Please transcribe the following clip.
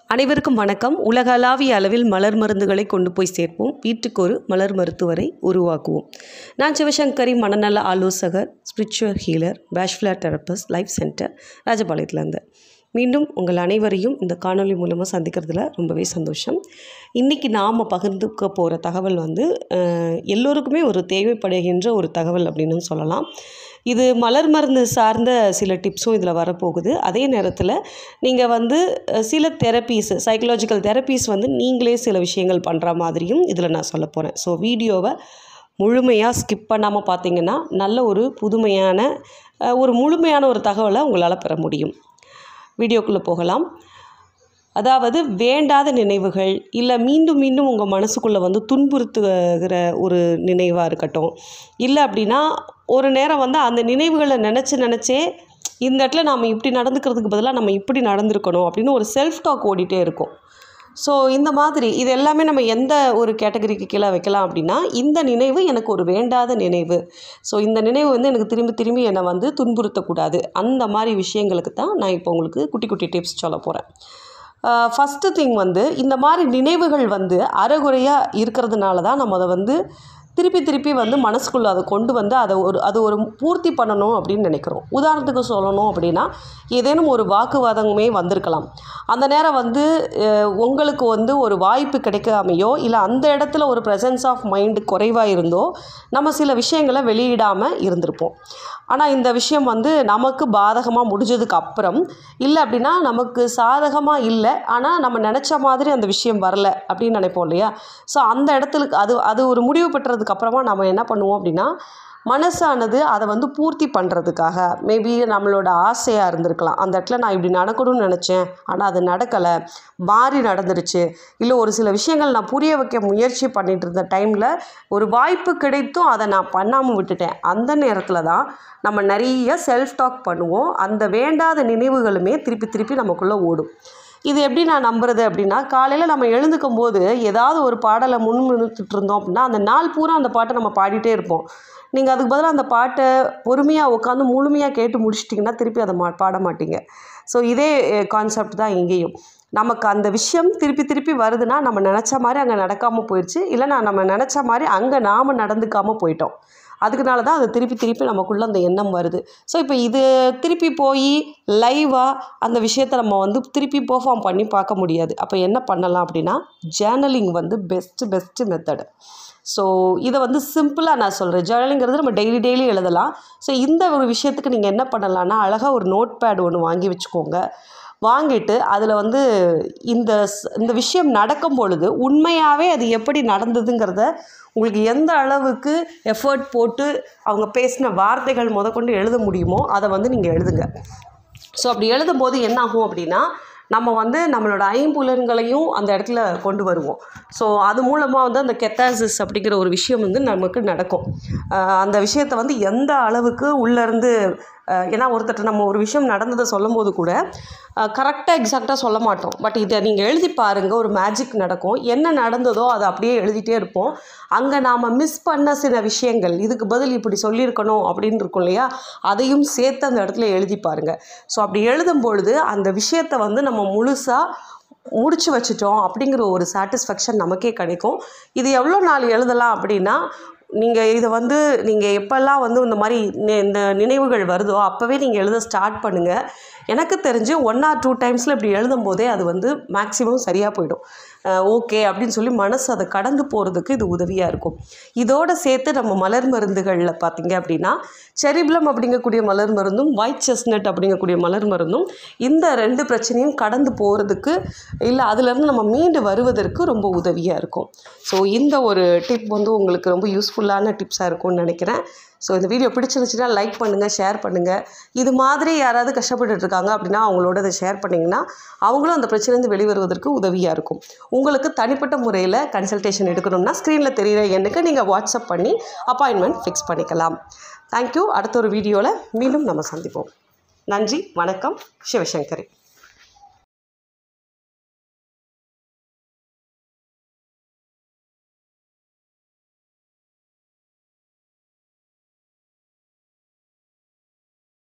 அனைவருக்கும் வணக்கம் உலகளாவிய அளவில் மலர் மருந்துகளை கொண்டு போய் சேர்ப்போம் வீட்டுக்கு ஒரு மலர் மருத்துவரை உருவாக்குவோம் நான் சிவசங்கரி மனநல ஆலோசகர் spiritual healer Bach flower therapist life centre ராஜபாளையத்துலேருந்து மீண்டும் உங்கள் அனைவரையும் இந்த காணொளி மூலமாக சந்திக்கிறதுல ரொம்பவே சந்தோஷம் இன்றைக்கி நாம் பகிர்ந்துக்க போகிற தகவல் வந்து அஹ், எல்லோருக்குமே ஒரு தேவைப்படுகின்ற ஒரு தகவல் அப்படின்னு சொல்லலாம் இது மலர் மருந்து சார்ந்த சில டிப்ஸும் இதில் வரப்போகுது அதே நேரத்தில் நீங்கள் வந்து அஹ், சில தெரப்பீஸ் சைக்கலாஜிக்கல் தெரப்பீஸ் வந்து நீங்களே சில விஷயங்கள் பண்ணுற மாதிரியும் இதில் நான் சொல்ல போகிறேன் ஸோ வீடியோவை முழுமையாக ஸ்கிப் பண்ணாமல் பார்த்தீங்கன்னா நல்ல ஒரு புதுமையான அஹ், ஒரு முழுமையான ஒரு தகவலை உங்களால் பெற முடியும் வீடியோக்குள்ளே போகலாம் அதாவது வேண்டாத நினைவுகள் இல்லை மீண்டும் மீண்டும் உங்கள் மனசுக்குள்ளே வந்து துன்புறுத்துகிற ஒரு நினைவாக இருக்கட்டும் இல்லை அப்படின்னா ஒரு நேரம் வந்து அந்த நினைவுகளை நினச்சி நினச்சே இந்த இடத்துல நாம் இப்படி நடந்துக்கிறதுக்கு பதிலாக நம்ம இப்படி நடந்திருக்கணும் அப்படின்னு ஒரு செல்ஃப் டாக் ஓடிட்டே இருக்கும் ஸோ இந்த மாதிரி இது எல்லாமே நம்ம எந்த ஒரு கேட்டகரிக்கு கீழே வைக்கலாம் அப்படின்னா இந்த நினைவு எனக்கு ஒரு வேண்டாத நினைவு ஸோ இந்த நினைவு வந்து எனக்கு திரும்பி திரும்பி என்னை வந்து துன்புறுத்தக்கூடாது அந்த மாதிரி விஷயங்களுக்கு தான் நான் இப்போ உங்களுக்கு குட்டி குட்டி டிப்ஸ் சொல்ல போகிறேன் ஃபஸ்ட்டு திங் வந்து இந்த மாதிரி நினைவுகள் வந்து அறகுறையாக இருக்கிறதுனால தான் நம்ம அதை வந்து திருப்பி திருப்பி வந்து மனசுக்குள்ளே அதை கொண்டு வந்து அதை ஒரு அது ஒரு பூர்த்தி பண்ணணும் அப்படின்னு நினைக்கிறோம் உதாரணத்துக்கு சொல்லணும் அப்படின்னா ஏதேனும் ஒரு வாக்குவாதமே வந்திருக்கலாம் அந்த நேரம் வந்து அஹ், உங்களுக்கு வந்து ஒரு வாய்ப்பு கிடைக்காமையோ இல்லை அந்த இடத்துல ஒரு ப்ரெசன்ஸ் ஆஃப் மைண்டு குறைவாக இருந்தோ நம்ம சில விஷயங்களை வெளியிடாமல் இருந்திருப்போம் ஆனால் இந்த விஷயம் வந்து நமக்கு பாதகமாக முடிஞ்சதுக்கு அப்புறம் இல்லை அப்படின்னா நமக்கு சாதகமாக இல்லை ஆனால் நம்ம நினச்ச மாதிரி அந்த விஷயம் வரல அப்படின்னு நினைப்போம் இல்லையா ஸோ அந்த இடத்துல அது அது ஒரு முடிவு பெற்றதுக்கு அப்புறமா நம்ம என்ன பண்ணுவோம் அப்படின்னா மனசானது அதை வந்து பூர்த்தி பண்ணுறதுக்காக மேபி நம்மளோட ஆசையாக இருந்திருக்கலாம் அந்த இடத்துல நான் இப்படி நடக்கணும்னு நினச்சேன் ஆனால் அது நடக்கலை மாறி நடந்துருச்சு இல்லை ஒரு சில விஷயங்கள் நான் புரிய வைக்க முயற்சி பண்ணிட்டு இருந்த டைமில் ஒரு வாய்ப்பு கிடைத்தும் அதை நான் பண்ணாமல் விட்டுட்டேன் அந்த நேரத்தில் தான் நம்ம நிறைய செல்ஃப் டாக் பண்ணுவோம் அந்த வேண்டாத நினைவுகளுமே திருப்பி திருப்பி நமக்குள்ளே ஓடும் இது எப்படி நான் நம்புறது அப்படின்னா காலையில் நம்ம எழுந்துக்கும் போது ஏதாவது ஒரு பாடலை முன்னிறுத்திட்டு இருந்தோம் அப்படின்னா அந்த நாள் பூரா அந்த பாட்டை நம்ம பாடிட்டே இருப்போம் நீங்கள் அதுக்கு பதிலாக அந்த பாட்டை பொறுமையாக உட்காந்து முழுமையாக கேட்டு முடிச்சிட்டிங்கன்னா திருப்பி அதை மா பாட மாட்டீங்க ஸோ இதே கான்செப்ட் தான் இங்கேயும் நமக்கு அந்த விஷயம் திருப்பி திருப்பி வருதுன்னா நம்ம நினச்ச மாதிரி அங்கே நடக்காமல் போயிடுச்சு இல்லைனா நம்ம நினச்ச மாதிரி அங்கே நாம் நடந்துக்காமல் போயிட்டோம் அதுக்குனால தான் அது திருப்பி திருப்பி நமக்குள்ளே அந்த எண்ணம் வருது ஸோ இப்போ இது திருப்பி போய் லைவாக அந்த விஷயத்தை நம்ம வந்து திருப்பி பெர்ஃபார்ம் பண்ணி பார்க்க முடியாது அப்போ என்ன பண்ணலாம் அப்படின்னா ஜேர்னலிங் வந்து பெஸ்ட்டு பெஸ்ட்டு மெத்தடு ஸோ இதை வந்து சிம்பிளாக நான் சொல்கிறேன் ஜேர்னலிங்கிறது நம்ம டெய்லி டெய்லி எழுதலாம் ஸோ இந்த ஒரு விஷயத்துக்கு நீங்கள் என்ன பண்ணலாம்னா அழகாக ஒரு நோட் பேட் ஒன்று வாங்கி வச்சுக்கோங்க வாங்கிட்டு அதில் வந்து இந்த ஸ்- இந்த விஷயம் நடக்கும் பொழுது உண்மையாகவே அது எப்படி நடந்ததுங்கிறத உங்களுக்கு எந்த அளவுக்கு எஃபர்ட் போட்டு அவங்க பேசின வார்த்தைகள் முதற்கொண்டு எழுத முடியுமோ அதை வந்து நீங்கள் எழுதுங்க ஸோ அப்படி எழுதும்போது என்ன ஆகும் அப்படின்னா நம்ம வந்து நம்மளோட ஐம்புலன்களையும் அந்த இடத்துல கொண்டு வருவோம் ஸோ அது மூலமாக வந்து அந்த கெத்தாசிஸ் அப்படிங்கிற ஒரு விஷயம் வந்து நமக்கு நடக்கும் ஆஹ் அந்த விஷயத்தை வந்து எந்த அளவுக்கு உள்ளேருந்து ஏன்னா ஒருத்தர்ட்ட நம்ம ஒரு விஷயம் நடந்ததை சொல்லும்போது கூட கரெக்டாக எக்ஸாக்டாக சொல்ல மாட்டோம் பட் இதை நீங்கள் எழுதி பாருங்கள் ஒரு மேஜிக் நடக்கும் என்ன நடந்ததோ அதை அப்படியே எழுதிட்டே இருப்போம் அங்கே நாம் மிஸ் பண்ண சில விஷயங்கள் இதுக்கு பதில் இப்படி சொல்லியிருக்கணும் அப்படின்னு இருக்கும் இல்லையா அதையும் சேர்த்து அந்த இடத்துல எழுதி பாருங்கள் ஸோ அப்படி எழுதும் பொழுது அந்த விஷயத்தை வந்து நம்ம முழுசாக முடிச்சு வச்சிட்டோம் அப்படிங்கிற ஒரு சாட்டிஸ்ஃபேக்ஷன் நமக்கே கிடைக்கும் இது எவ்வளோ நாள் எழுதலாம் அப்படின்னா நீங்கள் இதை வந்து நீங்கள் எப்போல்லாம் வந்து இந்த மாதிரி நி- இந்த நினைவுகள் வருதோ அப்போவே நீங்கள் எழுத ஸ்டார்ட் பண்ணுங்கள் எனக்கு தெரிஞ்சு ஒன் ஆர் டூ டைம்ஸில் இப்படி எழுதும் போதே அது வந்து மேக்ஸிமம் சரியாக போயிடும் ஓகே அப்படின்னு சொல்லி மனசு அதை கடந்து போகிறதுக்கு இது உதவியாக இருக்கும் இதோடு சேர்த்து நம்ம மலர் மருந்துகளில் பார்த்தீங்க அப்படின்னா செரிப்ளம் அப்படிங்கக்கூடிய மலர் மருந்தும் ஒயிட் செஸ்னட் அப்படிங்கக்கூடிய மலர் மருந்தும் இந்த ரெண்டு பிரச்சனையும் கடந்து போகிறதுக்கு இல்லை அதுலேருந்து நம்ம மீண்டு வருவதற்கு ரொம்ப உதவியாக இருக்கும் ஸோ இந்த ஒரு டிப் வந்து உங்களுக்கு ரொம்ப யூஸ்ஃபுல்லான டிப்ஸாக இருக்கும்னு நினைக்கிறேன் ஸோ இந்த வீடியோ பிடிச்சிருந்துச்சுன்னா லைக் பண்ணுங்கள் ஷேர் பண்ணுங்கள் இது மாதிரி யாராவது கஷ்டப்பட்டுட்டு இருக்காங்க அப்படின்னா அவங்களோட இதை ஷேர் பண்ணிங்கன்னா அவங்களும் அந்த பிரச்சனைலேருந்து வெளிவருவதற்கு உதவியாக இருக்கும் உங்களுக்கு தனிப்பட்ட முறையில் கன்சல்டேஷன் எடுக்கணும்னா ஸ்க்ரீனில் தெரிகிற எண்ணுக்கு நீங்கள் வாட்ஸ்அப் பண்ணி அப்பாயின்மெண்ட் ஃபிக்ஸ் பண்ணிக்கலாம் தேங்க்யூ அடுத்த ஒரு வீடியோவில் மீண்டும் நம்ம சந்திப்போம் நன்றி வணக்கம் சிவசங்கரி